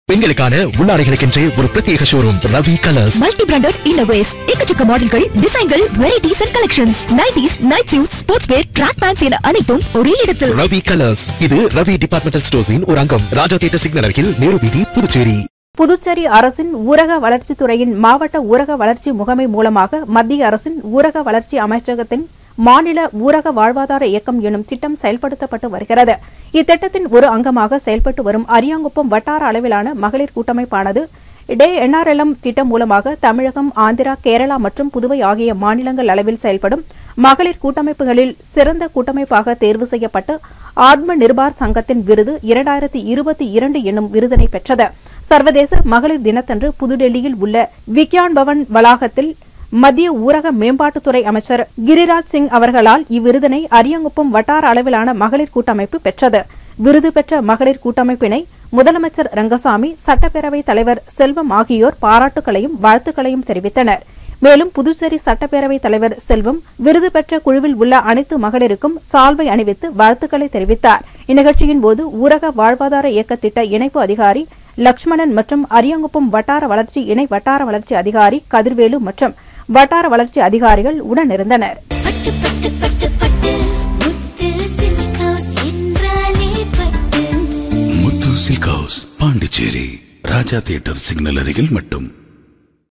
பெண்களுக்கான உள்ளாடைகளுக்கென்றே ஒரு பிரத்யேக showroom Ravi colours multi branded innerwears எக்கச்சக்க மாடல்கள் டிசைன்கள் varieties and collections nighties night suit sports wear track pants என அனைத்தும் ஒரே இடத்தில் ரவி கலர்ஸ் இது ரவி டிபார்ட்மெண்டல் ஸ்டோர்ஸின் ஒரு அங்கம் ராஜா தியேட்டர் சிக்னல் அருகில் நேரு வீதி புதுச்சேரி புதுச்சேரி அரசின் ஊரக வளர்ச்சித் துறையின் மாவட்ட ஊரக வளர்ச்சி முகமை மூலமாக மத்திய அரசின் ஊரக வளர்ச்சி அமைச்சகத்தின் மாநில ஊரக வாழ்வாதார இயக்கம் எனும் திட்டம் செயல்படுத்தப்பட்டு வருகிறது இத்திட்டத்தின் ஒரு அங்கமாக செயல்பட்டு வரும் அரியாங்குப்பம் வட்டார அளவிலான மகளிர் கூட்டமைப்பானது டே என்ஆர்எல்எம் திட்டம் மூலமாக தமிழகம் ஆந்திரா கேரளா மற்றும் புதுவை ஆகிய மாநிலங்கள் அளவில் செயல்படும் மகளிர் கூட்டமைப்புகளில் சிறந்த கூட்டமைப்பாக தேர்வு செய்யப்பட்டு ஆத்ம நிர்பார் சங்கத்தின் விருது இரண்டாயிரத்தி இருபத்தி இரண்டு என்னும் விருதினை பெற்றது சர்வதேச மகளிர் தினத்தன்று புதுடெல்லியில் உள்ள விக்யான் பவன் வளாகத்தில் மத்திய ஊரக மேம்பாட்டுத்துறை அமைச்சர் கிரிராஜ் சிங் அவர்களால் இவ்விருதினை அரியங்குப்பம் வட்டார அளவிலான மகளிர் கூட்டமைப்பு பெற்றது விருது பெற்ற மகளிர் கூட்டமைப்பினை முதலமைச்சர் ரங்கசாமி சட்டப்பேரவைத் தலைவர் செல்வம் ஆகியோர் பாராட்டுகளையும் வாழ்த்துக்களையும் தெரிவித்தனர் மேலும் புதுச்சேரி சட்டப்பேரவைத் தலைவர் செல்வம் விருது பெற்ற குழுவில் உள்ள அனைத்து மகளிருக்கும் சால்வை அணிவித்து வாழ்த்துக்களை தெரிவித்தார் இந்நிகழ்ச்சியின் போது ஊரக வாழ்வாதார இயக்க திட்ட இணைப்பு அதிகாரி லட்சுமணன் மற்றும் அரியங்குப்பம் வட்டார வளர்ச்சி இணை வட்டார வளர்ச்சி அதிகாரி கதிர்வேலு மற்றும் வட்டார வளர்ச்சி அதிகாரிகள் உடனிருந்தனர் பட்டு பட்டு பட்டு பட்டு முத்து சில்க் ஹவுஸ் என்றாலே Pattu Muthu silk house Pondicherry Raja theatre signal அருகில் மட்டும்